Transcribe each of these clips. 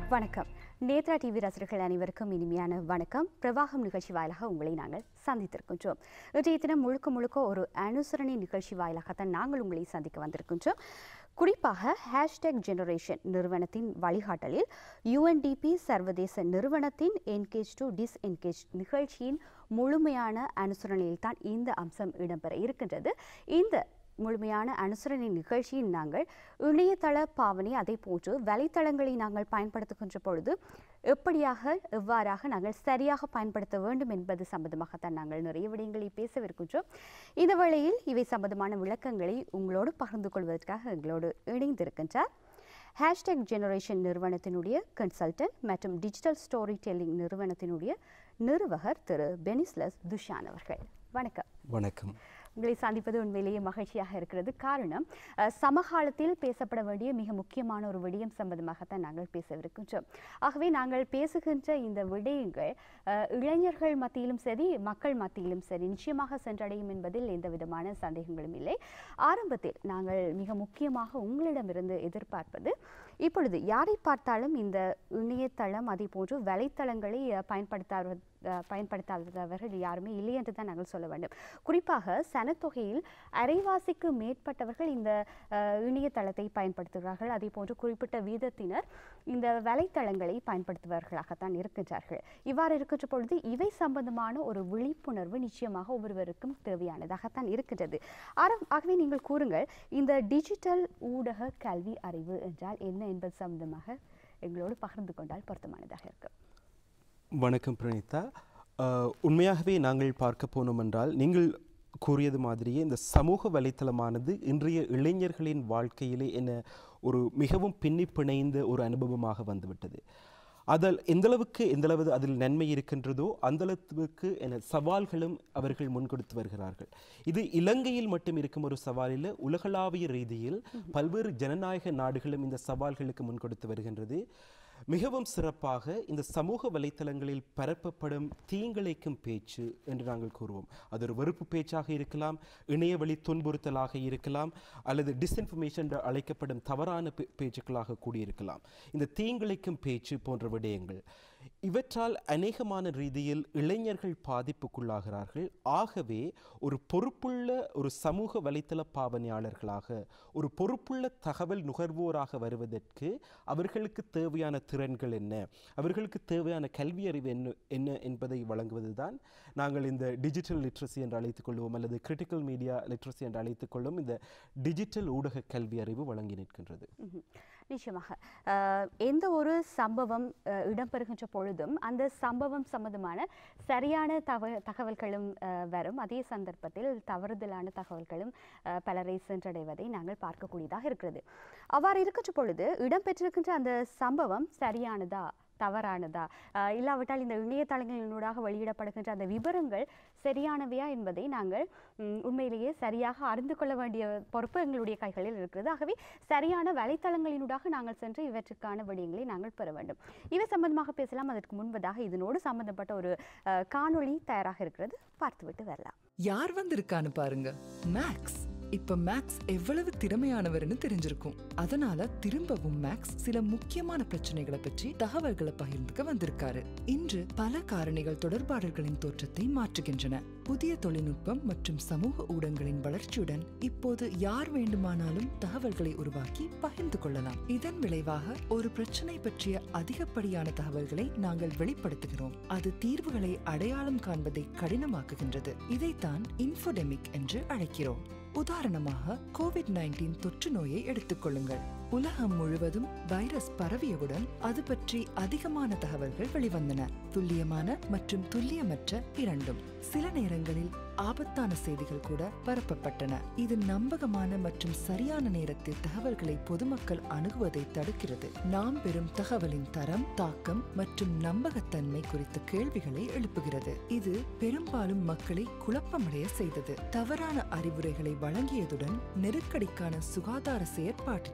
வணக்கம் நேத்ரா டிவி ரசிகர்கள் அனைவருக்கும் இனிமையான வணக்கம் பிரவாகம் நிகழ்ச்சி வாயிலாக உங்களை நாங்கள் சந்தித்திருக்கின்றோம் இன்றைய தினம் முழுக்க முழுக்க ஒரு அனுசரணை நிகழ்ச்சி வாயிலாகத்தான் நாங்கள் உங்களை சந்திக்க வந்திருக்கின்றோம் குறிப்பாக ஹேஷ்டேக் ஜெனரேஷன் நிறுவனத்தின் வழிகாட்டலில் யுஎன்டிபி சர்வதேச நிறுவனத்தின் என்கேஜ் டு டிஸ்என்கேஜ் நிகழ்ச்சியின் முழுமையான அனுசரணையில் தான் இந்த அம்சம் இடம்பெற இருக்கின்றது இந்த முழுமையான அனுசரணை நிகழ்ச்சியில் நாங்கள் இணையதள பாவனை அதே போன்று வலைத்தளங்களை நாங்கள் பயன்படுத்துகின்ற பொழுது எப்படியாக எவ்வாறாக நாங்கள் சரியாக பயன்படுத்த வேண்டும் என்பது சம்பந்தமாகத்தான் நாங்கள் நிறைய விடயங்களை பேசவிருக்கின்றோம் இந்த வேளையில் இவை சம்பந்தமான விளக்கங்களை உங்களோடு பகிர்ந்து கொள்வதற்காக எங்களோடு இணைந்திருக்கின்றார் ஹேஷ்டேக் ஜெனரேஷன் நிறுவனத்தினுடைய கன்சல்டன்ட் மற்றும் டிஜிட்டல் ஸ்டோரி டெல்லிங் நிறுவனத்தினுடைய நிறுவகர் திரு பெனிஸ்லஸ் துஷான் அவர்கள் வணக்கம் வணக்கம் உங்களை சந்திப்பது உண்மையிலேயே மகிழ்ச்சியாக இருக்கிறது காரணம் அஹ், சமகாலத்தில் பேசப்பட வேண்டிய மிக முக்கியமான ஒரு விடயம் சம்பந்தமாகத்தான் நாங்கள் பேசவிருக்கின்றோம் ஆகவே நாங்கள் பேசுகின்ற இந்த விடயங்கள் அஹ், இளைஞர்கள் மத்தியிலும் சரி மக்கள் மத்தியிலும் சரி நிச்சயமாக சென்றடையும் என்பதில் எந்த விதமான சந்தேகங்களும் இல்லை ஆரம்பத்தில் நாங்கள் மிக முக்கியமாக உங்களிடமிருந்து எதிர்பார்ப்பது இப்பொழுது யாரை பார்த்தாலும் இந்த இணையதளம் அதே போன்று வலைத்தளங்களை அஹ், பயன்படுத்தாத அஹ், பயன்படுத்தாதவர்கள் யாருமே இல்லை என்று தான் நாங்கள் சொல்ல வேண்டும் குறிப்பாக சனத்தொகையில் அரைவாசிக்கு மேற்பட்டவர்கள் இந்த அஹ், இணையதளத்தை பயன்படுத்துகிறார்கள் அதே போன்று குறிப்பிட்ட வீதத்தினர் இந்த வலைத்தளங்களை பயன்படுத்துபவர்களாகத்தான் இருக்கின்றார்கள் இவ்வாறு இருக்கின்ற பொழுது இவை சம்பந்தமான ஒரு விழிப்புணர்வு நிச்சயமாக ஒவ்வொருவருக்கும் தேவையானதாகத்தான் இருக்கின்றது ஆரம் ஆகவே நீங்கள் கூறுங்கள் இந்த டிஜிட்டல் ஊடக கல்வி அறிவு என்றால் என்ன என்பது சம்பந்தமாக எங்களோடு பகிர்ந்து கொண்டால் பொருத்தமானதாக இருக்கும் வணக்கம் பிரணீதா அஹ், உண்மையாகவே நாங்கள் பார்க்க போனோம் என்றால் நீங்கள் கூறியது மாதிரியே இந்த சமூக வலைத்தளமானது இன்றைய இளைஞர்களின் வாழ்க்கையிலே என்ன ஒரு மிகவும் பின்னி பிணைந்த ஒரு அனுபவமாக வந்துவிட்டது அதில் எந்தளவுக்கு எந்தளவு அதில் நன்மை இருக்கின்றதோ அந்தளவுக்கு என சவால்களும் அவர்கள் முன்கொடுத்து வருகிறார்கள் இது இலங்கையில் மட்டும் இருக்கும் ஒரு சவாலில் உலகளாவிய ரீதியில் பல்வேறு ஜனநாயக நாடுகளும் இந்த சவால்களுக்கு முன்கொடுத்து வருகின்றது மிகவும் சிறப்பாக இந்த சமூக வலைத்தளங்களில் பரப்பப்படும் தீங்கிழைக்கும் பேச்சு என்று நாங்கள் கூறுவோம் அது ஒரு வெறுப்பு பேச்சாக இருக்கலாம் இணையவழி துன்புறுத்தலாக இருக்கலாம் அல்லது டிஸ்இன்ஃபர்மேஷன் என்று அழைக்கப்படும் தவறான பே- பேச்சுக்களாக கூடியிருக்கலாம் இந்த தீங்கிழைக்கும் பேச்சு போன்ற விடயங்கள் இவற்றால் அநேகமான ரீதியில் இளைஞர்கள் பாதிப்புக்குள்ளாகிறார்கள் ஆகவே ஒரு பொறுப்புள்ள ஒரு சமூக வலைத்தள பாவனையாளர்களாக ஒரு பொறுப்புள்ள தகவல் நுகர்வோராக வருவதற்கு அவர்களுக்கு தேவையான திறன்கள் என்ன அவர்களுக்கு தேவையான கல்வி அறிவு என்ன என்ன என்பதை வழங்குவதுதான் நாங்கள் இந்த டிஜிட்டல் லிட்ரஸி என்று அழைத்துக் கொள்வோம் அல்லது கிரிட்டிக்கல் மீடியா லிட்ரஸி என்று அழைத்துக் கொள்ளும் இந்த டிஜிட்டல் ஊடக கல்வி அறிவு வழங்கி நிற்கின்றது ம்ஹும். நிச்சயமாக அஹ், எந்த ஒரு சம்பவம் அஹ், இடம்பெறுகின்ற பொழுதும் அந்த சம்பவம் சம்பந்தமான சரியான தவ தகவல்களும் அஹ், வரும் அதே சந்தர்ப்பத்தில் தவறுதலான தகவல்களும் அஹ், பலரை சென்றடைவதை நாங்கள் பார்க்கக்கூடியதாக இருக்கிறது அவ்வாறு இருக்கின்ற பொழுது இடம்பெற்றிருக்கின்ற அந்த சம்பவம் சரியானதா தவறானதா அஹ், இல்லாவிட்டால் இந்த இணையதளங்களினூடாக வெளியிடப்படுகின்ற அந்த விவரங்கள் சரியானவையா என்பதை நாங்கள் ம், உண்மையிலேயே சரியாக அறிந்து கொள்ள வேண்டிய பொறுப்பு எங்களுடைய கைகளில் இருக்கிறது ஆகவே சரியான வலைத்தளங்களினூடாக நாங்கள் சென்று இவற்றுக்கான விடயங்களை நாங்கள் பெற வேண்டும் இவை சம்பந்தமாக பேசலாம் அதற்கு முன்பதாக இதனோடு சம்பந்தப்பட்ட ஒரு அஹ், காணொளி தயாராக இருக்கிறது பார்த்துவிட்டு வரலாம் யார் வந்திருக்கான்னு பாருங்க மேக்ஸ் இப்ப மேக்ஸ் எவ்வளவு திறமையானவர்னு தெரிஞ்சிருக்கும் அதனால திரும்பவும் மேக்ஸ் சில முக்கியமான பிரச்சனைகளை பற்றி தகவல்களை பகிர்ந்துக்க வந்திருக்காரு இன்று பல காரணிகள் தொடர்பாடல்களின் தோற்றத்தை மாற்றுகின்றன புதிய தொழில்நுட்பம் மற்றும் சமூக ஊடகங்களின் வளர்ச்சியுடன் இப்போது யார் வேண்டுமானாலும் தகவல்களை உருவாக்கி பகிர்ந்து கொள்ளலாம் இதன் விளைவாக ஒரு பிரச்சனை பற்றிய அதிகப்படியான தகவல்களை நாங்கள் வெளிப்படுத்துகிறோம் அது தீர்வுகளை அடையாளம் காண்பதை கடினமாக்குகின்றது இதைத்தான் இன்ஃபோடெமிக் என்று அழைக்கிறோம் உதாரணமாக கோவிட் 19 தொற்று நோயை எடுத்துக்கொள்ளுங்கள் உலகம் முழுவதும் வைரஸ் பரவியவுடன் அது பற்றி அதிகமான தகவல்கள் வெளிவந்தன துல்லியமான மற்றும் துல்லியமற்ற இரண்டும் சில நேரங்களில் ஆபத்தான செய்திகள் கூட பரப்பப்பட்டன இது நம்பகமான மற்றும் சரியான நேரத்தில் தகவல்களை பொதுமக்கள் அணுகுவதை தடுக்கிறது நாம் பெறும் தகவலின் தரம் தாக்கம் மற்றும் நம்பகத்தன்மை குறித்த கேள்விகளை எழுப்புகிறது இது பெரும்பாலும் மக்களை குழப்பமடைய செய்தது தவறான அறிவுரைகளை வழங்கியதுடன் நெருக்கடிக்கான சுகாதார செயற்பாட்டிற்கு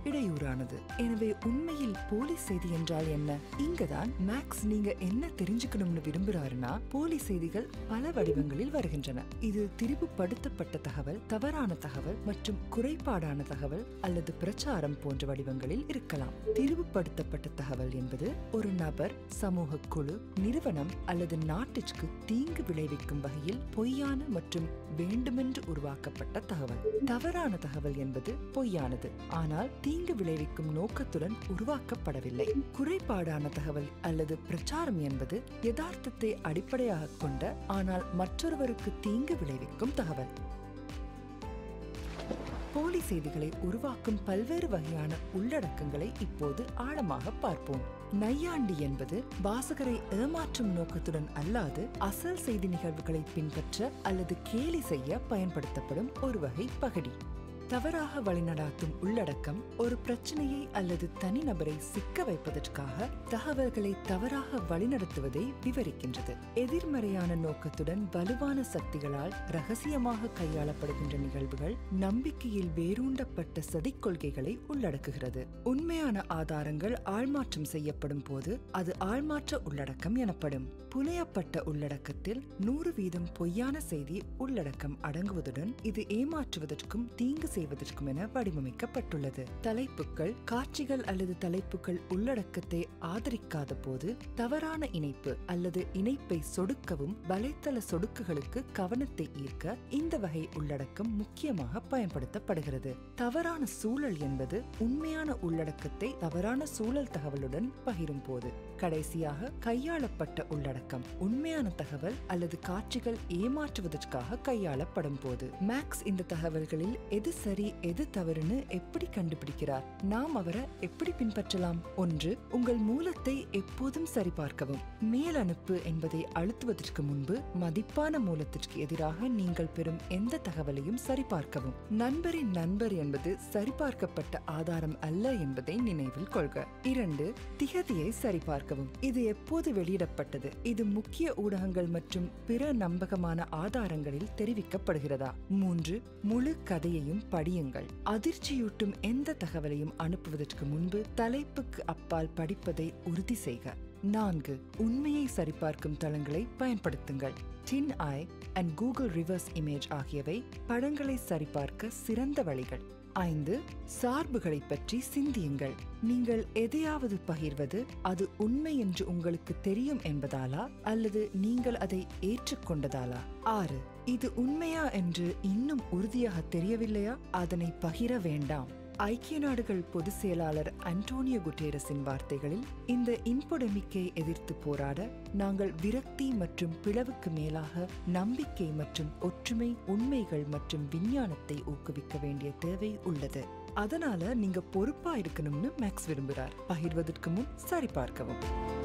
இடையூறானது எனவே உண்மையில் போலி செய்தி என்றால் என்ன இங்கதான் மேக்ஸ் நீங்க என்ன தெரிஞ்சுக்கணும்னு விரும்புறாருன்னா போலி செய்திகள் பல வடிவங்களில் வருகின்றன இது திரிவுபடுத்தப்பட்ட தகவல் தவறான தகவல் மற்றும் குறைபாடான தகவல் அல்லது பிரச்சாரம் போன்ற வடிவங்களில் இருக்கலாம் திரிவுபடுத்தப்பட்ட தகவல் என்பது ஒரு நபர் சமூக குழு நிறுவனம் அல்லது நாட்டிற்கு தீங்கு விளைவிக்கும் வகையில் பொய்யான மற்றும் வேண்டுமென்று உருவாக்கப்பட்ட தகவல் தவறான தகவல் என்பது பொய்யானது ஆனால் தீங்கு விளைவிக்கும் நோக்கத்துடன் உருவாக்கப்படவில்லை குறைபாடான தகவல் அல்லது பிரச்சாரம் என்பது யதார்த்தத்தை அடிப்படையாக கொண்ட ஆனால் மற்றொருவருக்கு தீங்கு விளைவிக்கும் தகவல் போலி செய்திகளை உருவாக்கும் பல்வேறு வகையான உள்ளடக்கங்களை இப்போது ஆழமாக பார்ப்போம் நையாண்டி என்பது வாசகரை ஏமாற்றும் நோக்கத்துடன் அல்லாது அசல் செய்தி நிகழ்வுகளை பின்பற்ற அல்லது கேலி செய்ய பயன்படுத்தப்படும் ஒரு வகை பகடி தவறாக வழிநடாத்தும் உள்ளடக்கம் ஒரு பிரச்சனையை அல்லது தனிநபரை சிக்க வைப்பதற்காக தகவல்களை தவறாக வழிநடத்துவதை விவரிக்கின்றது எதிர்மறையான நோக்கத்துடன் வலுவான சக்திகளால் ரகசியமாக கையாளப்படுகின்ற நிகழ்வுகள் நம்பிக்கையில் வேரூண்டப்பட்ட சதிக் கொள்கைகளை உள்ளடக்குகிறது உண்மையான ஆதாரங்கள் ஆள்மாற்றம் செய்யப்படும் போது அது ஆள்மாற்ற உள்ளடக்கம் எனப்படும் புனையப்பட்ட உள்ளடக்கத்தில் நூறு வீதம் பொய்யான செய்தி உள்ளடக்கம் அடங்குவதுடன் இது ஏமாற்றுவதற்கும் தீங்கு செய்வதற்கும் என வடிவமைக்கப்பட்டுள்ளது தலைப்புகள் காட்சிகள் அல்லது தலைப்புகள் உள்ளடக்கத்தை ஆதரிக்காத போது தவறான இணைப்பு அல்லது இணைப்பை சொடுக்கவும் வலைத்தள சொடுக்குகளுக்கு கவனத்தை ஈர்க்க இந்த வகை உள்ளடக்கம் முக்கியமாக பயன்படுத்தப்படுகிறது தவறான சூழல் என்பது உண்மையான உள்ளடக்கத்தை தவறான சூழல் தகவலுடன் பகிரும் போது கடைசியாக கையாளப்பட்ட உள்ளடக்கம் உண்மையான தகவல் அல்லது காட்சிகள் ஏமாற்றுவதற்காக கையாளப்படும் போது மேக்ஸ் இந்த தகவல்களில் எது சரி எது தவறுன்னு எப்படி கண்டுபிடிக்கிறார் நாம் அவரை எப்படி பின்பற்றலாம் ஒன்று உங்கள் மூலத்தை எப்போதும் சரிபார்க்கவும் மேல் அனுப்பு என்பதை அழுத்துவதற்கு முன்பு மதிப்பான மூலத்திற்கு எதிராக நீங்கள் பெறும் எந்த தகவலையும் சரிபார்க்கவும் நண்பரின் நண்பர் என்பது சரிபார்க்கப்பட்ட ஆதாரம் அல்ல என்பதை நினைவில் கொள்க இரண்டு திகதியை சரிபார்க்கவும் இது எப்போது வெளியிடப்பட்டது இது முக்கிய ஊடகங்கள் மற்றும் பிற நம்பகமான ஆதாரங்களில் தெரிவிக்கப்படுகிறதா மூன்று முழு கதையையும் படியுங்கள் அதிர்ச்சியூட்டும் எந்த தகவலையும் அனுப்புவதற்கு முன்பு தலைப்புக்கு அப்பால் படிப்பதை உறுதி செய்க நான்கு உண்மையை சரிபார்க்கும் தளங்களை பயன்படுத்துங்கள் TinEye and Google reverse image ஆகியவை படங்களை சரிபார்க்க சிறந்த வழிகள் ஐந்து சார்புகளை பற்றி சிந்தியுங்கள் நீங்கள் எதையாவது பகிர்வது அது உண்மை என்று உங்களுக்கு தெரியும் என்பதாலா அல்லது நீங்கள் அதை ஏற்றுக்கொண்டதாலா ஆறு இது உண்மையா என்று இன்னும் உறுதியாக தெரியவில்லையா அதனை பகிர வேண்டாம் ஐக்கிய நாடுகள் பொதுச் செயலாளர் அன்டோனியோ குட்டேரஸின் வார்த்தைகளில் இந்த இன்பொடமிக்கை எதிர்த்து போராட நாங்கள் விரக்தி மற்றும் பிளவுக்கு மேலாக நம்பிக்கை மற்றும் ஒற்றுமை உண்மைகள் மற்றும் விஞ்ஞானத்தை ஊக்குவிக்க வேண்டிய தேவை உள்ளது அதனால நீங்க பொறுப்பா இருக்கணும்னு மேக்ஸ் விரும்புறார் பகிர்வதற்கு முன் சரிபார்க்கவும்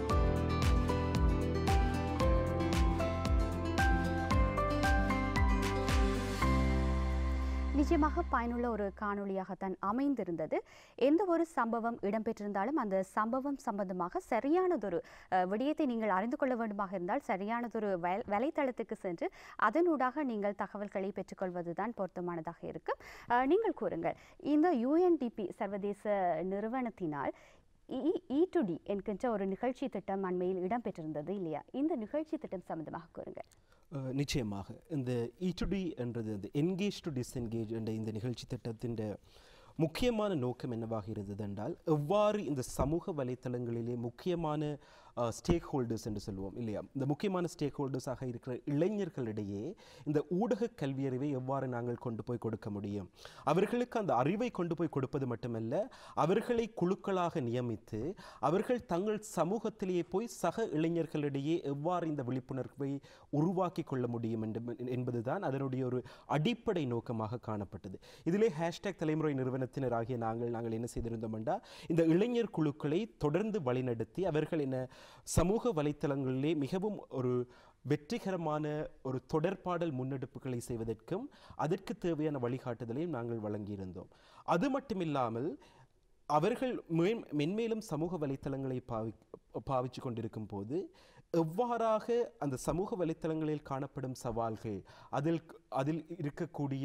நிச்சயமாக பயனுள்ள ஒரு காணொளியாகத்தான் அமைந்திருந்தது எந்த ஒரு சம்பவம் இடம்பெற்றிருந்தாலும் அந்த சம்பவம் சம்பந்தமாக சரியானதொரு அஹ், விடயத்தை நீங்கள் அறிந்து கொள்ள வேண்டுமாக இருந்தால் சரியானதொரு வலை- வலைத்தளத்துக்கு சென்று அதனூடாக நீங்கள் தகவல்களை பெற்றுக்கொள்வதுதான் பொருத்தமானதாக இருக்கும் அஹ், நீங்கள் கூறுங்கள் இந்த யுஎன்டிபி சர்வதேச நிறுவனத்தினால் இ டு டி என்கின்ற ஒரு நிகழ்ச்சி திட்டம் அண்மையில் இடம்பெற்றிருந்தது இல்லையா இந்த நிகழ்ச்சி திட்டம் சம்பந்தமாக கூறுங்கள் அஹ், நிச்சயமாக இந்த இட்டுடி என்றது இந்த என்கேஜ் டு டிஸ்என்கேஜ் என்ற இந்த நிகழ்ச்சி திட்டத்தின் முக்கியமான நோக்கம் என்னவாக இருந்தது என்றால் எவ்வாறு இந்த சமூக வலைத்தளங்களிலே முக்கியமான ஸ்டேக் ஹோல்டர்ஸ் என்று சொல்லுவோம் இல்லையா இந்த முக்கியமான ஸ்டேக் ஹோல்டர்ஸாக இருக்கிற இளைஞர்களிடையே இந்த ஊடக கல்வியறிவை எவ்வாறு நாங்கள் கொண்டு போய் கொடுக்க முடியும் அவர்களுக்கு அந்த அறிவை கொண்டு போய் கொடுப்பது மட்டுமல்ல அவர்களை குழுக்களாக நியமித்து அவர்கள் தங்கள் சமூகத்திலேயே போய் சக இளைஞர்களிடையே எவ்வாறு இந்த விழிப்புணர்வை உருவாக்கி கொள்ள முடியும் என்று என்பதுதான் அதனுடைய ஒரு அடிப்படை நோக்கமாக காணப்பட்டது இதிலே ஹேஷ்டேக் தலைமுறை நிறுவனத்தினராகிய நாங்கள் நாங்கள் என்ன செய்திருந்தோம் என்றால் இந்த இளைஞர் குழுக்களை தொடர்ந்து வழிநடத்தி அவர்கள் என்ன சமூக வலைத்தளங்களிலே மிகவும் ஒரு வெற்றிகரமான ஒரு தொடர்பாடல் முன்னெடுப்புகளை செய்வதற்கும் அதற்கு தேவையான வழிகாட்டுதலையும் நாங்கள் வழங்கியிருந்தோம் அது மட்டுமில்லாமல் அவர்கள் மேன் மென்மேலும் சமூக வலைத்தளங்களை பாவி பாவிச்சு கொண்டிருக்கும் போது எவ்வாறாக அந்த சமூக வலைத்தளங்களில் காணப்படும் சவால்கள் அதில் அதில் இருக்கக்கூடிய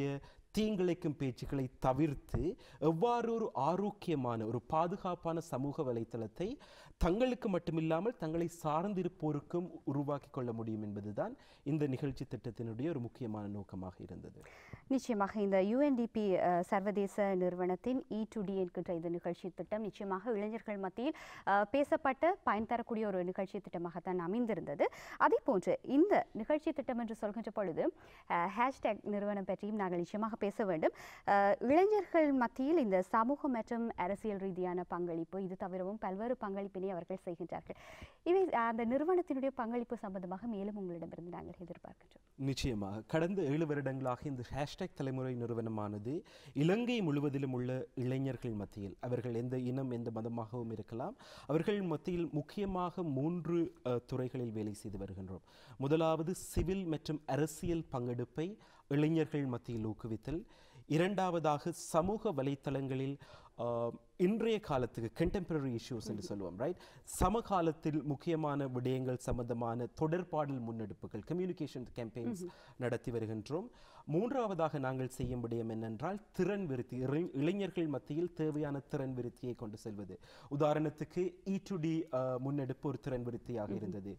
தீங்கிழைக்கும் பேச்சுக்களை தவிர்த்து எவ்வாறு ஒரு ஆரோக்கியமான ஒரு பாதுகாப்பான சமூக வலைத்தளத்தை தங்களுக்கு மட்டுமில்லாமல் தங்களை சார்ந்திருப்போருக்கும் உருவாக்கி கொள்ள முடியும் என்பதுதான் இந்த நிகழ்ச்சி திட்டத்தினுடைய ஒரு முக்கியமான நோக்கமாக இருந்தது நிச்சயமாக இந்த யுஎன்டிபி சர்வதேச நிறுவனத்தின் இ டு டி என்கின்ற இந்த நிகழ்ச்சி திட்டம் நிச்சயமாக இளைஞர்கள் மத்தியில் அஹ், பேசப்பட்ட பயன் தரக்கூடிய ஒரு நிகழ்ச்சி திட்டமாகத்தான் அமைந்திருந்தது அதே போன்று இந்த நிகழ்ச்சி திட்டம் என்று சொல்கின்ற பொழுது ஹேஷ்டேக் நிறுவனம் பற்றியும் நாங்கள் நிச்சயமாக பேச வேண்டும் அஹ், இளைஞர்கள் மத்தியில் இந்த சமூக மற்றும் அரசியல் ரீதியான பங்களிப்பு இது தவிரவும் பல்வேறு பங்களிப்பினை அவர்கள் செய்கின்றார்கள் இவை அந்த நிறுவனத்தினுடைய பங்களிப்பு சம்பந்தமாக மேலும் உங்களிடமிருந்து நாங்கள் எதிர்பார்க்கின்றோம் நிச்சயமாக கடந்த ஏழு வருடங்களாக இந்த ஹேஷ்டேக் தலைமுறை நிறுவனமானது இலங்கை முழுவதிலும் உள்ள இளைஞர்கள் மத்தியில் அவர்கள் எந்த இனம் எந்த மதமாகவும் இருக்கலாம் அவர்கள் மத்தியில் முக்கியமாக மூன்று அஹ், துறைகளில் வேலை செய்து வருகின்றோம் முதலாவது சிவில் மற்றும் அரசியல் பங்கெடுப்பை இளைஞர்கள் மத்தியில் ஊக்குவித்தல் இரண்டாவதாக சமூக வலைத்தளங்களில் ஆஹ், இன்றைய காலத்துக்கு கண்டெம்பரரி இஷ்யூஸ் என்று சொல்லுவோம் ரைட் சமகாலத்தில் முக்கியமான விடயங்கள் சம்பந்தமான தொடர்பாடல் முன்னெடுப்புகள் கம்யூனிகேஷன் கேம்பெயின்ஸ் நடத்தி வருகின்றோம் மூன்றாவதாக நாங்கள் செய்யும் விடயம் என்னென்றால் திறன் விருத்தி இளை- இளைஞர்கள் மத்தியில் தேவையான திறன் விருத்தியை கொண்டு செல்வது உதாரணத்துக்கு இ டு டி முன்னெடுப்பு ஒரு திறன் விருத்தியாக இருந்தது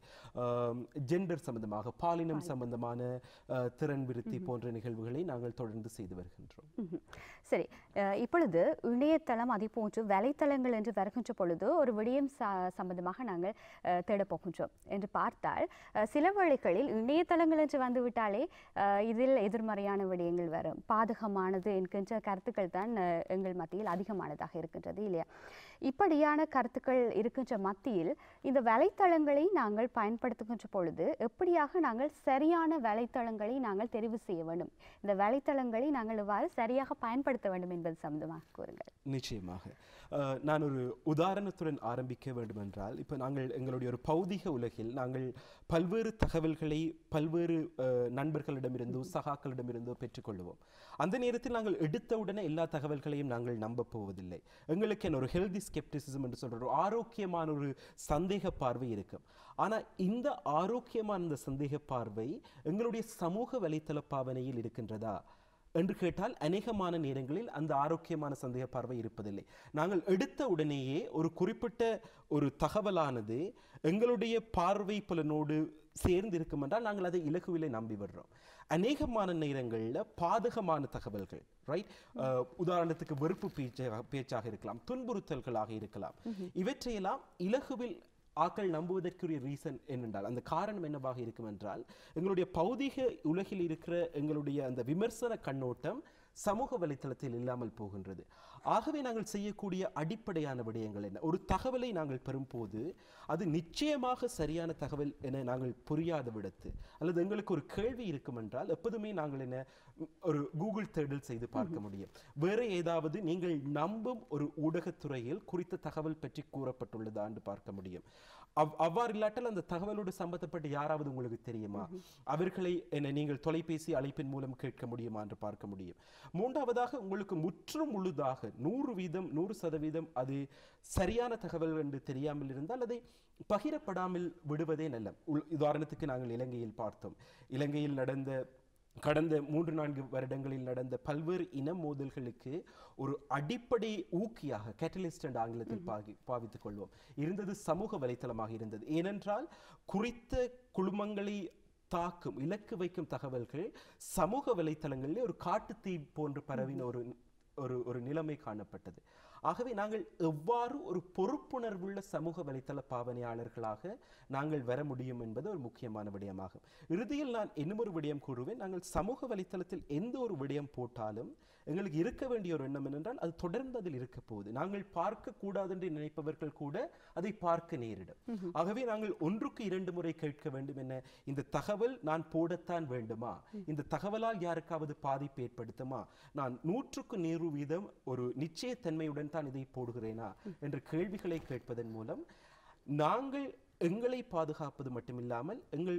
ஜெண்டர் சம்பந்தமாக பாலினம் சம்பந்தமான ஆஹ், திறன் விருத்தி போன்ற நிகழ்வுகளை நாங்கள் தொடர்ந்து செய்து வருகின்றோம் ம்ஹும். சரி அஹ் இப்பொழுது இணையதளம் அதே போன்று வலைத்தளங்கள் என்று வருகின்ற பொழுது ஒரு விடயம் ச- சம்பந்தமாக நாங்கள் அஹ், தேடப் போகின்றோம் என்று பார்த்தால் அஹ், சில வேளைகளில் இணையதளங்கள் என்று வந்துவிட்டாலே அஹ், இதில் எதிர்மறையான விடயங்கள் வரும் பாதகமானது என்கின்ற கருத்துக்கள் தான் அஹ், எங்கள் மத்தியில் அதிகமானதாக இருக்கின்றது இல்லையா இப்படியான கருத்துக்கள் இருக்கின்ற மத்தியில் இந்த வலைத்தளங்களை நாங்கள் பயன்படுத்துகின்ற பொழுது எப்படியாக நாங்கள் சரியான வலைத்தளங்களை நாங்கள் தெரிவு செய்ய வேண்டும் இந்த வலைத்தளங்களை நாங்கள் எவ்வாறு சரியாக பயன்படுத்த வேண்டும் என்பது சம்பந்தமாக கூறுங்கள் நிச்சயமாக அஹ், நான் ஒரு உதாரணத்துடன் ஆரம்பிக்க வேண்டுமென்றால் இப்போ நாங்கள் எங்களுடைய ஒரு பௌதிக உலகில் நாங்கள் பல்வேறு தகவல்களை பல்வேறு அஹ், நண்பர்களிடமிருந்தோ சகாக்களிடமிருந்தோ பெற்றுக்கொள்வோம் அந்த நேரத்தில் நாங்கள் எடுத்த உடனே எல்லா தகவல்களையும் நாங்கள் நம்ப போவதில்லை எங்களுக்கு என்ன ஒரு ஹெல்தி ஸ்கெப்டிசிசம் என்று சொல்ற ஒரு ஆரோக்கியமான ஒரு சந்தேக பார்வை இருக்கும் ஆனால் இந்த ஆரோக்கியமான இந்த சந்தேக பார்வை எங்களுடைய சமூக வலைத்தள பாவனையில் இருக்கின்றதா என்று கேட்டால் அநேகமான நேரங்களில் அந்த ஆரோக்கியமான சந்தேக பார்வை இருப்பதில்லை நாங்கள் எடுத்த உடனேயே ஒரு குறிப்பிட்ட ஒரு தகவலானது எங்களுடைய பார்வை புலனோடு சேர்ந்து இருக்கும் என்றால் நாங்கள் அதை இலகுவிலே நம்பி விடுறோம் அநேகமான நேரங்களில் பாதகமான தகவல்கள் ரைட் உதாரணத்துக்கு வெறுப்பு பேச்சாக பேச்சாக இருக்கலாம் துன்புறுத்தல்களாக இருக்கலாம் இவற்றையெல்லாம் இலகுவில் ஆக்கள் நம்புவதற்குரிய ரீசன் என்னென்றால் அந்த காரணம் என்னவாக இருக்கும் என்றால் எங்களுடைய பௌதிக உலகில் இருக்கிற எங்களுடைய அந்த விமர்சன கண்ணோட்டம் சமூக வலைத்தளத்தில் இல்லாமல் போகின்றது ஆகவே நாங்கள் செய்யக்கூடிய அடிப்படையான விடயங்கள் என்ன ஒரு தகவலை நாங்கள் பெறும்போது அது நிச்சயமாக சரியான தகவல் என நாங்கள் புரியாத விடத்து அல்லது எங்களுக்கு ஒரு கேள்வி இருக்கும் என்றால் எப்போதுமே நாங்கள் என்ன ம், ஒரு கூகுள் தேடல் செய்து பார்க்க முடியும் வேறு ஏதாவது நீங்கள் நம்பும் ஒரு ஊடகத்துறையில் குறித்த தகவல் பற்றி கூறப்பட்டுள்ளதா என்று பார்க்க முடியும் அவ் அவ்வாறு இல்லாட்டால் அந்த தகவலோடு சம்பந்தப்பட்ட யாராவது உங்களுக்கு தெரியுமா அவர்களை என்ன நீங்கள் தொலைபேசி அழைப்பின் மூலம் கேட்க முடியுமா என்று பார்க்க முடியும் மூன்றாவதாக உங்களுக்கு முற்றும் முழுதாக நூறு வீதம் நூறு சதவீதம் அது சரியான தகவல் என்று தெரியாமல் இருந்தால் அதை பகிரப்படாமல் விடுவதே நல்ல உள்- உதாரணத்துக்கு நாங்கள் இலங்கையில் பார்த்தோம் இலங்கையில் நடந்த கடந்த மூன்று நான்கு வருடங்களில் நடந்த பல்வேறு இன மோதல்களுக்கு ஒரு அடிப்படை ஊக்கியாக கேட்டலிஸ்ட் என்ற ஆங்கிலத்தில் பாகி பாவித்துக் கொள்வோம் இருந்தது சமூக வலைத்தளமாக இருந்தது ஏனென்றால் குறித்த குழுமங்களை தாக்கும் இலக்கு வைக்கும் தகவல்கள் சமூக வலைத்தளங்களில் ஒரு காட்டுத்தீ போன்று பரவின ஒரு ஒரு ஒரு நிலைமை காணப்பட்டது ஆகவே நாங்கள் எவ்வாறு ஒரு பொறுப்புணர்வுள்ள சமூக வலைத்தள பாவனையாளர்களாக நாங்கள் வர முடியும் என்பது ஒரு முக்கியமான விடயமாகும் இறுதியில் நான் இன்னும் ஒரு விடயம் கூறுவேன் நாங்கள் சமூக வலைத்தளத்தில் எந்த ஒரு விடயம் போட்டாலும் எங்களுக்கு இருக்க வேண்டிய ஒரு எண்ணம் என்னென்றால் அது தொடர்ந்து அதில் இருக்க போகுது நாங்கள் பார்க்க கூடாது என்று நினைப்பவர்கள் கூட அதை பார்க்க நேரிடும் ஆகவே நாங்கள் ஒன்றுக்கு இரண்டு முறை கேட்க வேண்டும் என்ன இந்த தகவல் நான் போடத்தான் வேண்டுமா இந்த தகவலால் யாருக்காவது பாதிப்பு ஏற்படுத்துமா நான் நூற்றுக்கு நூறு வீதம் ஒரு நிச்சயத்தன்மையுடன் தான் இதை போடுகிறேனா என்ற கேள்விகளை கேட்பதன் மூலம் நாங்கள் எங்களை பாதுகாப்பது மட்டுமில்லாமல் எங்கள்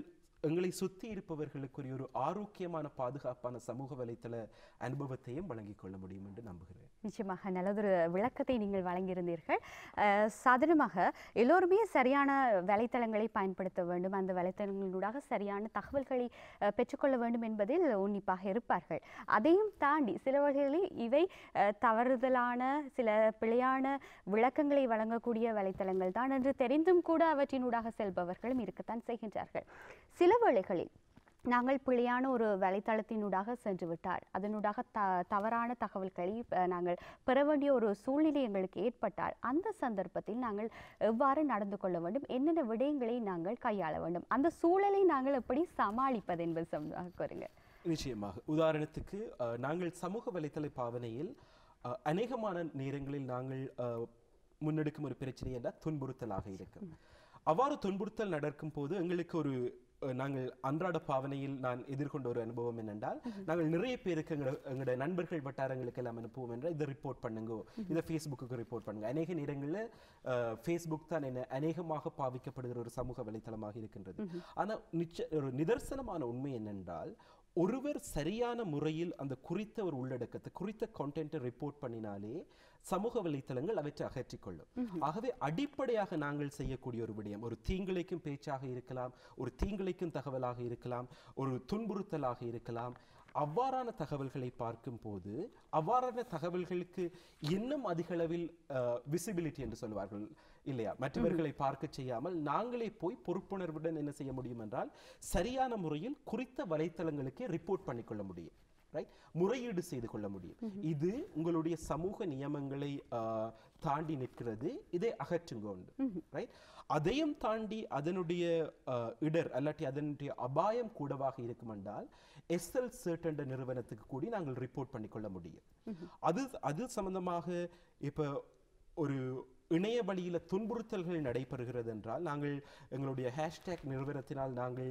எங்களை சுற்றி இருப்பவர்களுக்குரிய ஒரு ஆரோக்கியமான பாதுகாப்பான சமூக வலைத்தள அனுபவத்தையும் வழங்கிக் கொள்ள முடியும் என்று நம்புகிறேன் நிச்சயமாக நல்லதொரு விளக்கத்தை நீங்கள் வழங்கியிருந்தீர்கள் அஹ், சாதாரணமாக எல்லோருமே சரியான வலைத்தளங்களை பயன்படுத்த வேண்டும் அந்த வலைத்தளங்களூடாக சரியான தகவல்களை அஹ், பெற்றுக்கொள்ள வேண்டும் என்பதில் உன்னிப்பாக இருப்பார்கள் அதையும் தாண்டி சில வகைகளில் இவை அஹ், தவறுதலான சில பிழையான விளக்கங்களை வழங்கக்கூடிய வலைத்தளங்கள் தான் என்று தெரிந்தும் கூட அவற்றினூடாக செல்பவர்களும் இருக்கத்தான் செய்கின்றார்கள் சில வேளைகளில் நாங்கள் பிழையான ஒரு வலைத்தளத்தினூடாக சென்று விட்டால் அதனூடாக த தவறான தகவல்களை அஹ், நாங்கள் பெற வேண்டிய ஒரு சூழ்நிலை எங்களுக்கு ஏற்பட்டால் அந்த சந்தர்ப்பத்தில் நாங்கள் எவ்வாறு நடந்து கொள்ள வேண்டும் என்னென்ன விடயங்களை நாங்கள் கையாள வேண்டும் அந்த சூழலை நாங்கள் எப்படி சமாளிப்பது என்பது சம்பந்தமாக கூறுங்க நிச்சயமாக உதாரணத்துக்கு அஹ், நாங்கள் சமூக வலைத்தள பாவனையில் அஹ், அநேகமான நேரங்களில் நாங்கள் அஹ், முன்னெடுக்கும் ஒரு பிரச்சனை என்றால் துன்புறுத்தலாக இருக்கும் அவ்வாறு துன்புறுத்தல் நடக்கும் போது எங்களுக்கு ஒரு அஹ், நாங்கள் அன்றாட பாவனையில் நான் எதிர்கொண்ட ஒரு அனுபவம் என்னென்றால் நாங்கள் நிறைய பேருக்கு எங்களோட எங்களோட நண்பர்கள் வட்டாரங்களுக்கு எல்லாம் அனுப்புவோம் என்றால் இதை ரிப்போர்ட் பண்ணுங்க இதை ஃபேஸ்புக்கு ரிப்போர்ட் பண்ணுங்க அநேக நேரங்களில் ஃபேஸ்புக் தான் என்ன அநேகமாக பாவிக்கப்படுகிற ஒரு சமூக வலைத்தளமாக இருக்கின்றது ஆனால் நிச்ச ஒரு நிதர்சனமான உண்மை என்னென்றால் ஒருவர் சரியான முறையில் அந்த குறித்த ஒரு உள்ளடக்கத்தை குறித்த கண்டென்ட்டை ரிப்போர்ட் பண்ணினாலே சமூக வலைத்தளங்கள் அவற்றை அகற்றிக்கொள்ளும் ஆகவே அடிப்படையாக நாங்கள் செய்யக்கூடிய ஒரு விடயம் ஒரு தீங்கிழைக்கும் பேச்சாக இருக்கலாம் ஒரு தீங்கிழைக்கும் தகவலாக இருக்கலாம் ஒரு துன்புறுத்தலாக இருக்கலாம் அவ்வாறான தகவல்களை பார்க்கும் போது அவ்வாறான தகவல்களுக்கு இன்னும் அதிக அளவில் விசிபிலிட்டி என்று சொல்வார்கள் இல்லையா மற்றவர்களை பார்க்க செய்யாமல் நாங்களே போய் பொறுப்புணர்வுடன் என்ன செய்ய முடியும் என்றால் சரியான முறையில் குறித்த வலைத்தளங்களுக்கே ரிப்போர்ட் பண்ணிக்கொள்ள முடியும் ரைட் முறையீடு செய்து கொள்ள முடியும் இது உங்களுடைய சமூக நியமங்களை ஆஹ், தாண்டி நிற்கிறது இதை அகற்றுங்க உண்டு ரைட் அதையும் தாண்டி அதனுடைய ஆஹ், இடர் அல்லாட்டி அதனுடைய அபாயம் கூடவாக இருக்கும் என்றால் எஸ்எல் சர்ட் என்ற நிறுவனத்துக்கு கூடி நாங்கள் ரிப்போர்ட் பண்ணிக்கொள்ள முடியும் அது அது சம்பந்தமாக இப்ப ஒரு இணைய வழியில துன்புறுத்தல்கள் நடைபெறுகிறது என்றால் நாங்கள் எங்களுடைய ஹேஷ்டேக் நிறுவனத்தினால் நாங்கள்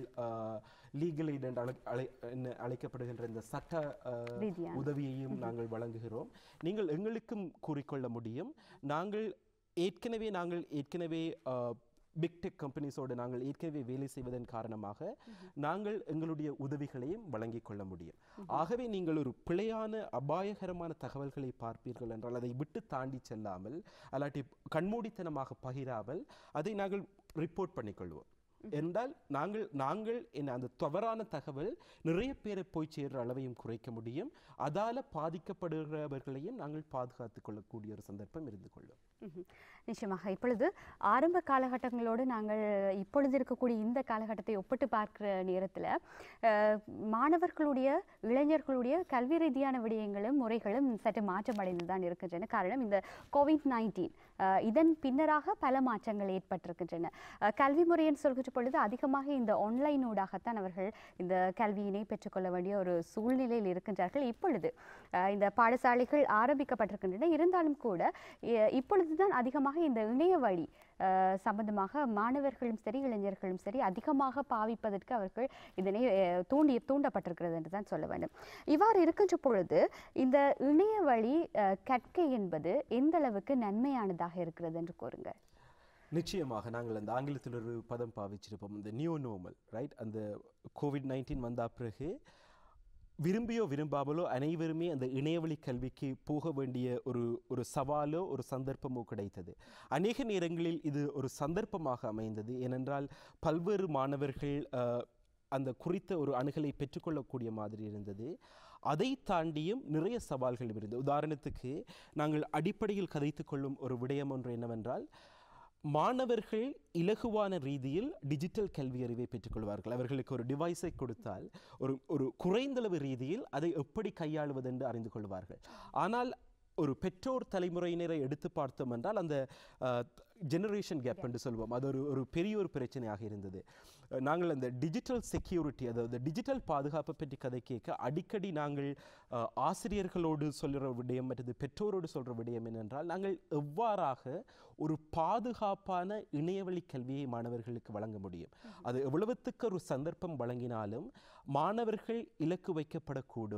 லீகல் எய்ட் என்று அழை- அழை- என்ன அழைக்கப்படுகின்ற இந்த சட்ட ஆஹ், ரீதியான. உதவியையும் நாங்கள் வழங்குகிறோம் நீங்கள் எங்களுக்கும் கூறிக்கொள்ள முடியும் நாங்கள் ஏற்கனவே நாங்கள் ஏற்கனவே பிக் டெக் கம்பெனிஸோடு நாங்கள் ஏற்கனவே வேலை செய்வதன் காரணமாக நாங்கள் எங்களுடைய உதவிகளையும் வழங்கிக் கொள்ள முடியும் ஆகவே நீங்கள் ஒரு பிழையான அபாயகரமான தகவல்களை பார்ப்பீர்கள் என்றால் அதை விட்டு தாண்டி செல்லாமல் அல்லாட்டி கண்மூடித்தனமாக பகிராமல் அதை நாங்கள் ரிப்போர்ட் பண்ணிக்கொள்வோம் என்றால் நாங்கள் நாங்கள் என்ன அந்த தவறான தகவல் நிறைய பேரை போய் சேர்ற அளவையும் குறைக்க முடியும் அதால பாதிக்கப்படுகிறவர்களையும் நாங்கள் பாதுகாத்துக் கொள்ளக்கூடிய ஒரு சந்தர்ப்பம் இருந்து கொள்ளும் ம்ஹும். நிச்சயமாக இப்பொழுது ஆரம்ப காலகட்டங்களோடு நாங்கள் இப்பொழுது இருக்கக்கூடிய இந்த காலகட்டத்தை ஒப்பிட்டு பார்க்கிற நேரத்தில் மாணவர்களுடைய இளைஞர்களுடைய கல்வி ரீதியான விடயங்களும் முறைகளும் சற்று மாற்றமடைந்து தான் இருக்கின்றன காரணம் இந்த கோவிட் நைன்டீன் இதன் பின்னராக பல மாற்றங்கள் ஏற்பட்டிருக்கின்றன அஹ், கல்வி முறைன்னு சொல்கிற பொழுது அதிகமாக இந்த ஆன்லைன் ஊடாகத்தான் அவர்கள் இந்த கல்வியினை பெற்றுக்கொள்ள வேண்டிய ஒரு சூழ்நிலையில் இருக்கின்றார்கள் இப்பொழுது அஹ், இந்த பாடசாலைகள் ஆரம்பிக்கப்பட்டிருக்கின்றன இருந்தாலும் கூட இ- இப்பொழுதுதான் அதிகமாக இந்த இணைய வழி அஹ், சம்பந்தமாக மாணவர்களும் சரி இளைஞர்களும் சரி அதிகமாக பாவிப்பதற்கு அவர்கள் இதனை அஹ், தூண்டி தூண்டப்பட்டிருக்கிறது என்று தான் சொல்ல வேண்டும் இவ்வாறு இருக்கின்ற பொழுது இந்த இணைய வழி அஹ், கற்கை என்பது எந்த அளவுக்கு நன்மையானதாக இருக்கிறது என்று கூறுங்கள் நிச்சயமாக நாங்கள் அந்த ஆங்கிலத்தில் ஒரு பதம் பாவிச்சிருப்போம் இந்த நியூ நோமல் ரைட் அந்த கோவிட் நைன்டீன் வந்த பிறகு விரும்பியோ விரும்பாமலோ அனைவருமே அந்த இணையவழி கல்விக்கு போக வேண்டிய ஒரு ஒரு சவாலோ ஒரு சந்தர்ப்பமோ கிடைத்தது அநேக நேரங்களில் இது ஒரு சந்தர்ப்பமாக அமைந்தது ஏனென்றால் பல்வேறு மாணவர்கள் அஹ், அந்த குறித்த ஒரு அணுகலை பெற்றுக்கொள்ளக்கூடிய மாதிரி இருந்தது அதை தாண்டியும் நிறைய சவால்கள் இருந்தது உதாரணத்துக்கு நாங்கள் அடிப்படையில் கதைத்துக் கொள்ளும் ஒரு விடயம் ஒன்று என்னவென்றால் மாணவர்கள் இலகுவான ரீதியில் டிஜிட்டல் கல்வி அறிவை பெற்றுக்கொள்வார்கள் அவர்களுக்கு ஒரு டிவைஸை கொடுத்தால் ஒரு ஒரு குறைந்தளவு ரீதியில் அதை எப்படி கையாளுவது என்று அறிந்து கொள்வார்கள் ஆனால் ஒரு பெற்றோர் தலைமுறையினரை எடுத்து பார்த்தோம் என்றால் அந்த ஜெனரேஷன் கேப் என்று சொல்வோம் அது ஒரு ஒரு பெரிய ஒரு பிரச்சனையாக இருந்தது அஹ், நாங்கள் அந்த டிஜிட்டல் செக்யூரிட்டி அதாவது டிஜிட்டல் பாதுகாப்பை பற்றி கதை கேட்க அடிக்கடி நாங்கள் அஹ், ஆசிரியர்களோடு சொல்கிற விடயம் மற்றது பெற்றோரோடு சொல்கிற விடயம் என்னென்றால் நாங்கள் எவ்வாறாக ஒரு பாதுகாப்பான இணையவழி கல்வியை மாணவர்களுக்கு வழங்க முடியும் அது எவ்வளவுத்துக்கு ஒரு சந்தர்ப்பம் வழங்கினாலும் மாணவர்கள் இலக்கு வைக்கப்படக்கூடும்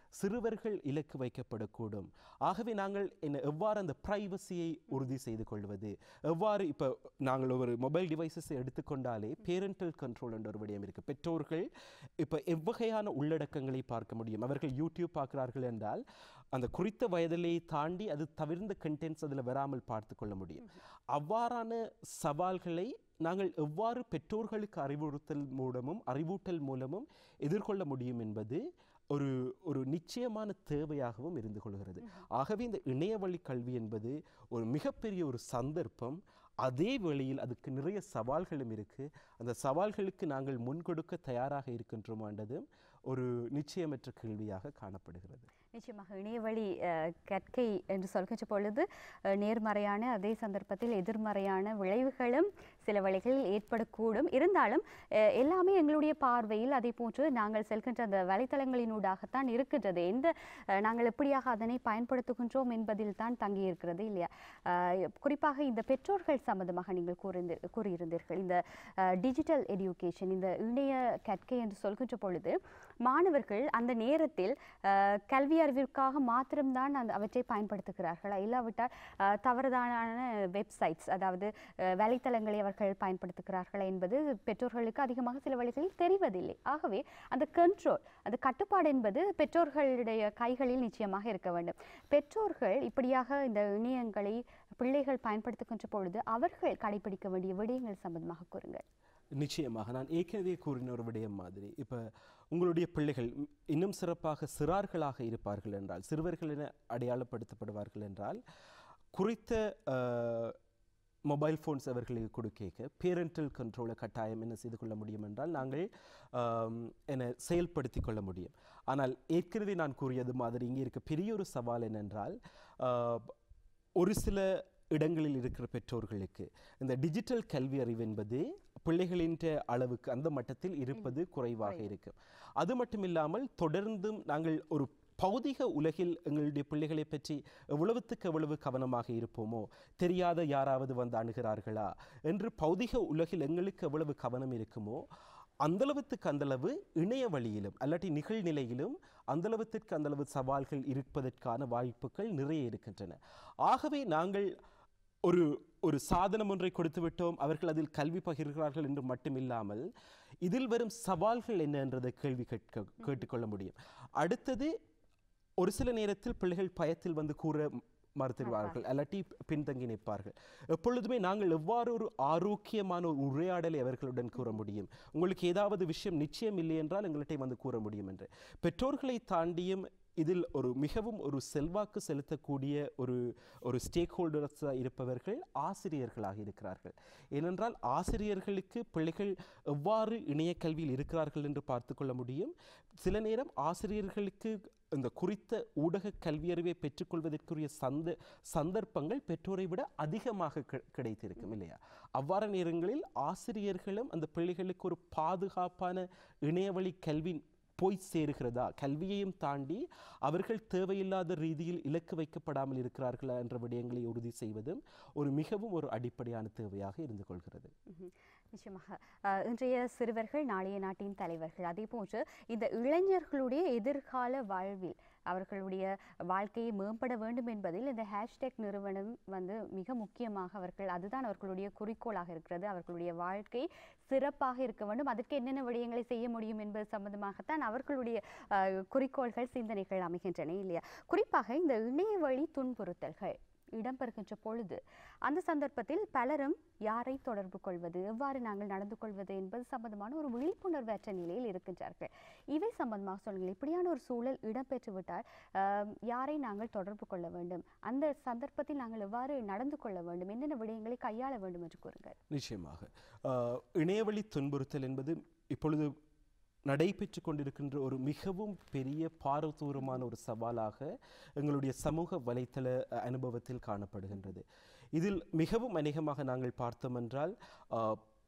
சிறுவர்கள் இலக்கு வைக்கப்படக்கூடும் ஆகவே நாங்கள் என்ன எவ்வாறு அந்த ப்ரைவசியை உறுதி செய்து கொள்வது எவ்வாறு இப்போ நாங்கள் ஒரு மொபைல் டிவைசஸை எடுத்துக்கொண்டாலே பேரண்டல் கண்ட்ரோல் என்ற ஒரு விடயம் இருக்குது பெற்றோர்கள் இப்போ எவ்வகையான உள்ளடக்கங்களை பார்க்க முடியும் அவர்கள் யூடியூப் பார்க்கிறார்கள் என்றால் அந்த குறித்த வயதிலே தாண்டி அது தவிர்ந்த கண்டென்ட்ஸ் அதில் வராமல் பார்த்து கொள்ள முடியும் அவ்வாறான சவால்களை நாங்கள் எவ்வாறு பெற்றோர்களுக்கு அறிவுறுத்தல் மூலமும் அறிவூட்டல் மூலமும் எதிர்கொள்ள முடியும் என்பது ஒரு ஒரு நிச்சயமான தேவையாகவும் இருந்து கொள்கிறது ஆகவே இந்த இணையவழி கல்வி என்பது ஒரு மிகப்பெரிய ஒரு சந்தர்ப்பம் அதே வேளையில் அதுக்கு நிறைய சவால்களும் இருக்கு அந்த சவால்களுக்கு நாங்கள் முன்கொடுக்க தயாராக இருக்கின்றோமான்றதும் ஒரு நிச்சயமற்ற கேள்வியாக காணப்படுகிறது நிச்சயமாக இணையவழி அஹ், கற்கை என்று சொல்கின்ற பொழுது அஹ், நேர்மறையான அதே சந்தர்ப்பத்தில் எதிர்மறையான விளைவுகளும் சில வழிகளில் ஏற்படக்கூடும் இருந்தாலும் அஹ், எல்லாமே எங்களுடைய பார்வையில் அதே போன்று நாங்கள் செல்கின்ற அந்த வலைத்தளங்களினூடாகத்தான் இருக்கின்றது எந்த அஹ், நாங்கள் எப்படியாக அதனை பயன்படுத்துகின்றோம் என்பதில் தான் தங்கி இருக்கிறது இல்லையா அஹ், குறிப்பாக இந்த பெற்றோர்கள் சம்பந்தமாக நீங்கள் கூறிந்து கூறியிருந்தீர்கள் இந்த டிஜிட்டல் எடியூகேஷன் இந்த இணைய கற்கை என்று சொல்கின்ற பொழுது மாணவர்கள் அந்த நேரத்தில் அஹ், கல்வி அறிவிற்காக மாத்திரம்தான் அந்த அவற்றை பயன்படுத்துகிறார்களா இல்லாவிட்டால் அஹ், தவறுதான வெப்சைட்ஸ் அதாவது அஹ், வலைத்தளங்களை அவர்கள் பயன்படுத்துகிறார்களா என்பது பெற்றோர்களுக்கு அதிகமாக சில வழிகளில் தெரிவதில்லை ஆகவே அந்த கண்ட்ரோல் அந்த கட்டுப்பாடு என்பது பெற்றோர்களுடைய கைகளில் நிச்சயமாக இருக்க வேண்டும் பெற்றோர்கள் இப்படியாக இந்த இணையங்களை பிள்ளைகள் பயன்படுத்துகின்ற பொழுது அவர்கள் கடைபிடிக்க வேண்டிய விடயங்கள் சம்பந்தமாக கூறுங்கள் நிச்சயமாக நான் ஏற்கனவே கூறின ஒரு விடயம் மாதிரி இப்போ உங்களுடைய பிள்ளைகள் ம், இன்னும் சிறப்பாக சிறார்களாக இருப்பார்கள் என்றால் சிறுவர்கள் என அடையாளப்படுத்தப்படுவார்கள் என்றால் குறித்த அஹ், மொபைல் ஃபோன்ஸ் அவர்களுக்கு கொடுக்க பேரண்டல் கண்ட்ரோலை கட்டாயம் என்ன செய்து கொள்ள முடியும் என்றால் நாங்கள் ஆம், என்ன செயல்படுத்தி கொள்ள முடியும் ஆனால் ஏற்கனவே நான் கூறியது மாதிரி இங்கே இருக்க பெரிய ஒரு சவால் என்னென்றால் ஆஹ், ஒரு சில இடங்களில் இருக்கிற பெற்றோர்களுக்கு இந்த டிஜிட்டல் கல்வி அறிவு என்பது பிள்ளைகளின் அளவுக்கு அந்த மட்டத்தில் இருப்பது குறைவாக இருக்கும் அது மட்டும் இல்லாமல் தொடர்ந்தும் நாங்கள் ஒரு பௌதிக உலகில் எங்களுடைய பிள்ளைகளை பற்றி எவ்வளவுத்துக்கு எவ்வளவு கவனமாக இருப்போமோ தெரியாத யாராவது வந்து அணுகிறார்களா என்று பௌதிக உலகில் எங்களுக்கு எவ்வளவு கவனம் இருக்குமோ அந்தளவுத்துக்கு அந்தளவு இணைய வழியிலும் அல்லாட்டி நிகழ்நிலையிலும் அந்தளவுத்திற்கு அந்தளவு சவால்கள் இருப்பதற்கான வாய்ப்புகள் நிறைய இருக்கின்றன ஆகவே நாங்கள் ஒரு ஒரு சாதனம் ஒன்றை கொடுத்து விட்டோம் அவர்கள் அதில் கல்வி பகிர்கிறார்கள் என்று மட்டுமில்லாமல் இதில் வரும் சவால்கள் என்ன என்றதை கேள்வி கேட்க கேட்டுக்கொள்ள முடியும் அடுத்தது ஒரு சில நேரத்தில் பிள்ளைகள் பயத்தில் வந்து கூற மறுத்துடுவார்கள் அல்லாட்டி பின்தங்கி நிற்பார்கள் எப்பொழுதுமே நாங்கள் எவ்வாறு ஒரு ஆரோக்கியமான ஒரு உரையாடலை அவர்களுடன் கூற முடியும் உங்களுக்கு ஏதாவது விஷயம் நிச்சயம் இல்லை என்றால் எங்கள்கிட்ட வந்து கூற முடியும் என்று பெற்றோர்களை தாண்டியும் இதில் ஒரு மிகவும் ஒரு செல்வாக்கு செலுத்தக்கூடிய ஒரு ஒரு ஸ்டேக் ஹோல்டர்ஸாக இருப்பவர்கள் ஆசிரியர்களாக இருக்கிறார்கள் ஏனென்றால் ஆசிரியர்களுக்கு பிள்ளைகள் எவ்வாறு இணைய கல்வியில் இருக்கிறார்கள் என்று பார்த்து கொள்ள முடியும் சில நேரம் ஆசிரியர்களுக்கு இந்த குறித்த ஊடக கல்வியறிவை பெற்றுக்கொள்வதற்குரிய சந்த சந்தர்ப்பங்கள் பெற்றோரை விட அதிகமாக கி- கிடைத்திருக்கும் இல்லையா அவ்வாறு நேரங்களில் ஆசிரியர்களும் அந்த பிள்ளைகளுக்கு ஒரு பாதுகாப்பான இணையவழி கல்வி போய் சேருகிறதா கல்வியையும் தாண்டி அவர்கள் தேவையில்லாத ரீதியில் இலக்கு வைக்கப்படாமல் இருக்கிறார்களா என்ற விடயங்களை உறுதி செய்வதும் ஒரு மிகவும் ஒரு அடிப்படையான தேவையாக இருந்து கொள்கிறது ம்ஹும். நிச்சயமாக அஹ், இன்றைய சிறுவர்கள் நாளைய நாட்டின் தலைவர்கள் அதே போன்று இந்த இளைஞர்களுடைய எதிர்கால வாழ்வில் அவர்களுடைய வாழ்க்கையை மேம்பட வேண்டும் என்பதில் இந்த ஹேஷ்டேக் நிறுவனம் வந்து மிக முக்கியமாக அவர்கள் அதுதான் அவர்களுடைய குறிக்கோளாக இருக்கிறது அவர்களுடைய வாழ்க்கை சிறப்பாக இருக்க வேண்டும் அதற்கு என்னென்ன விடயங்களை செய்ய முடியும் என்பது சம்பந்தமாகத்தான் அவர்களுடைய அஹ், குறிக்கோள்கள் சிந்தனைகள் அமைகின்றன இல்லையா குறிப்பாக இந்த இணையவழி துன்புறுத்தல்கள் இடம்பெறுகின்ற பொழுது அந்த சந்தர்ப்பத்தில் பலரும் யாரை தொடர்பு கொள்வது எவ்வாறு நாங்கள் நடந்து கொள்வது என்பது சம்பந்தமான ஒரு விழிப்புணர்வற்ற நிலையில் இருக்கின்றார்கள் இவை சம்பந்தமாக சொல்லுங்கள் இப்படியான ஒரு சூழல் இடம்பெற்று விட்டால் ஆம், யாரை நாங்கள் தொடர்பு கொள்ள வேண்டும் அந்த சந்தர்ப்பத்தில் நாங்கள் எவ்வாறு நடந்து கொள்ள வேண்டும் என்னென்ன விடயங்களை கையாள வேண்டும் என்று கூறுங்கள் நிச்சயமாக ஆஹ், இணையவழி துன்புறுத்தல் என்பது இப்பொழுது நடைபெற்று கொண்டிருக்கின்ற ஒரு மிகவும் பெரிய பாரதூரமான ஒரு சவாலாக எங்களுடைய சமூக வலைத்தள அஹ், அனுபவத்தில் காணப்படுகின்றது இதில் மிகவும் அநேகமாக நாங்கள் பார்த்தோம் என்றால் ஆஹ்,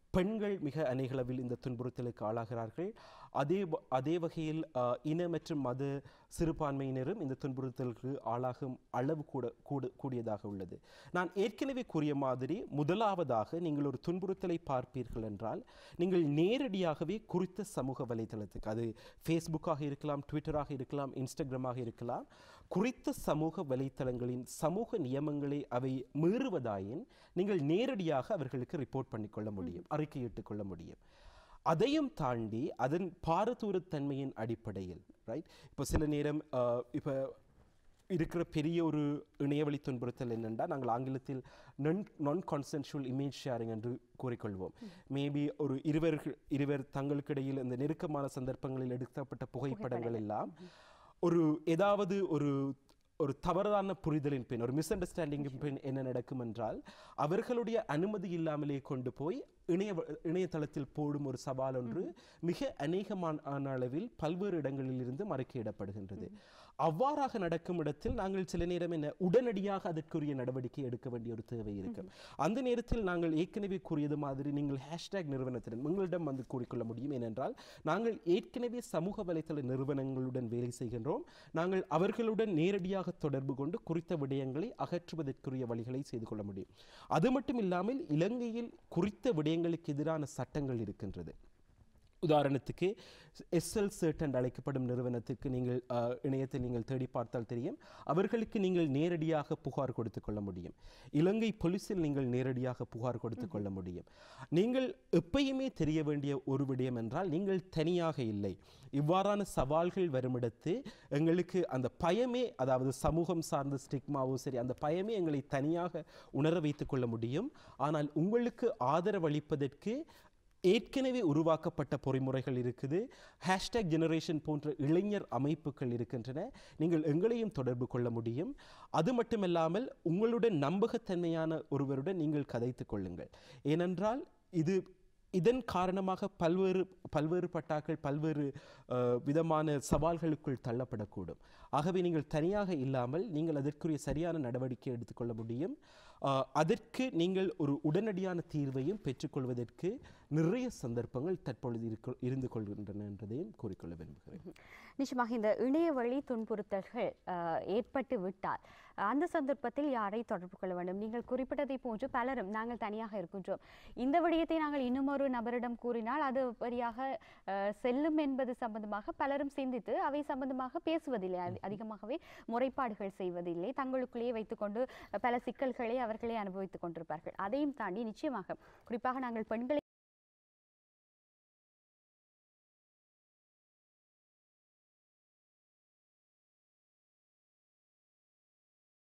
பெண்கள் மிக அநேகளவில் இந்த துன்புறுத்தலுக்கு ஆளாகிறார்கள் அதே வ- அதே வகையில் அஹ், இன மற்றும் மத சிறுபான்மையினரும் இந்த துன்புறுத்தலுக்கு ஆளாகும் அளவு கூட கூடு கூடியதாக உள்ளது நான் ஏற்கனவே கூறிய மாதிரி முதலாவதாக நீங்கள் ஒரு துன்புறுத்தலை பார்ப்பீர்கள் என்றால் நீங்கள் நேரடியாகவே குறித்த சமூக வலைத்தளத்துக்கு அது ஃபேஸ்புக்காக இருக்கலாம் ட்விட்டராக இருக்கலாம் இன்ஸ்டாகிராமாக இருக்கலாம் குறித்த சமூக வலைத்தளங்களின் சமூக நியமங்களை அவை மீறுவதாயின் நீங்கள் நேரடியாக அவர்களுக்கு ரிப்போர்ட் பண்ணிக்கொள்ள முடியும் அறிக்கையிட்டுக் கொள்ள முடியும் அதையும் தாண்டி அதன் பாரதூரத்தன்மையின் அடிப்படையில் ரைட் இப்போ சில நேரம் இப்போ இருக்கிற பெரிய ஒரு இணையவழி துன்புறுத்தல் என்னென்னா நாங்கள் ஆங்கிலத்தில் நான் நான் கான்சென்ஷுவல் இமேஜ் ஷேரிங் என்று கூறிக்கொள்வோம் மேபி ஒரு இருவர்கள் இருவர் தங்களுக்கிடையில் இந்த நெருக்கமான சந்தர்ப்பங்களில் எடுக்கப்பட்ட புகைப்படங்கள் எல்லாம் ஒரு ஏதாவது ஒரு ஒரு தவறான புரிதலின் பின் ஒரு மிஸ் அண்டர்ஸ்டாண்டிங்கின் பின் என்ன நடக்கும் என்றால் அவர்களுடைய அனுமதி இல்லாமலே கொண்டு போய் இணைய இணையதளத்தில் போடும் ஒரு சவால் ஒன்று மிக அநேகமான அளவில் பல்வேறு இடங்களில் இருந்து மறைக்கையிடப்படுகின்றது அவ்வாறாக நடக்கும் இடத்தில் நாங்கள் சில நேரம் என்ன உடனடியாக அதற்குரிய நடவடிக்கை எடுக்க வேண்டிய ஒரு தேவை இருக்கும் அந்த நேரத்தில் நாங்கள் ஏற்கனவே கூறியது மாதிரி நீங்கள் ஹேஷ்டேக் நிறுவனத்திடம் உங்களிடம் வந்து கூறிக்கொள்ள முடியும் ஏனென்றால் நாங்கள் ஏற்கனவே சமூக வலைத்தள நிறுவனங்களுடன் வேலை செய்கின்றோம் நாங்கள் அவர்களுடன் நேரடியாக தொடர்பு கொண்டு குறித்த விடயங்களை அகற்றுவதற்குரிய வழிகளை செய்து கொள்ள முடியும் அது மட்டும் இல்லாமல் இலங்கையில் குறித்த விடயங்களுக்கு எதிரான சட்டங்கள் இருக்கின்றது உதாரணத்துக்கு எஸ்எல் சர்ட் என்று அழைக்கப்படும் நிறுவனத்திற்கு நீங்கள் அஹ், இணையத்தில் நீங்கள் தேடி பார்த்தால் தெரியும் அவர்களுக்கு நீங்கள் நேரடியாக புகார் கொடுத்து கொள்ள முடியும் இலங்கை போலீஸில் நீங்கள் நேரடியாக புகார் கொடுத்து கொள்ள முடியும் நீங்கள் எப்பயுமே தெரிய வேண்டிய ஒரு விடயம் என்றால் நீங்கள் தனியாக இல்லை இவ்வாறான சவால்கள் வருமிடத்து எங்களுக்கு அந்த பயமே அதாவது சமூகம் சார்ந்த ஸ்டிக்மாவோ சரி அந்த பயமே எங்களை தனியாக உணர வைத்துக் கொள்ள முடியும் ஆனால் உங்களுக்கு ஆதரவளிப்பதற்கு ஏற்கனவே உருவாக்கப்பட்ட பொறிமுறைகள் இருக்குது ஹேஷ்டேக் ஜெனரேஷன் போன்ற இளைஞர் அமைப்புகள் இருக்கின்றன நீங்கள் எங்களையும் தொடர்பு கொள்ள முடியும் அது மட்டுமல்லாமல் உங்களுடன் நம்பகத்தன்மையான ஒருவருடன் நீங்கள் கதைத்துக் கொள்ளுங்கள் ஏனென்றால் இது இதன் காரணமாக பல்வேறு பல்வேறு பட்டாக்கள் பல்வேறு அஹ், விதமான சவால்களுக்குள் தள்ளப்படக்கூடும் ஆகவே நீங்கள் தனியாக இல்லாமல் நீங்கள் அதற்குரிய சரியான நடவடிக்கை எடுத்துக்கொள்ள முடியும் அஹ், அதற்கு நீங்கள் ஒரு உடனடியான தீர்வையும் பெற்றுக்கொள்வதற்கு நிறைய சந்தர்ப்பங்கள் தற்பொழுது இருக்க இருந்து கொள்கின்றன என்றதையும் கூறிக்கொள்ள விரும்புகிறேன் நிச்சயமாக இந்த இணையவழி துன்புறுத்தல்கள் அஹ், ஏற்பட்டு விட்டால் அந்த சந்தர்ப்பத்தில் யாரை தொடர்பு கொள்ள வேண்டும் நீங்கள் குறிப்பிட்டதை போன்று பலரும் நாங்கள் தனியாக இருக்கின்றோம் இந்த விடயத்தை நாங்கள் இன்னும் ஒரு நபரிடம் கூறினால் அது வழியாக அஹ், செல்லும் என்பது சம்பந்தமாக பலரும் சிந்தித்து அவை சம்பந்தமாக பேசுவதில்லை அதி- அதிகமாகவே முறைப்பாடுகள் செய்வதில்லை தங்களுக்குள்ளேயே வைத்துக்கொண்டு பல சிக்கல்களை அவர்களே அனுபவித்துக் கொண்டிருப்பார்கள் அதையும் தாண்டி நிச்சயமாக குறிப்பாக நாங்கள் பெண்களை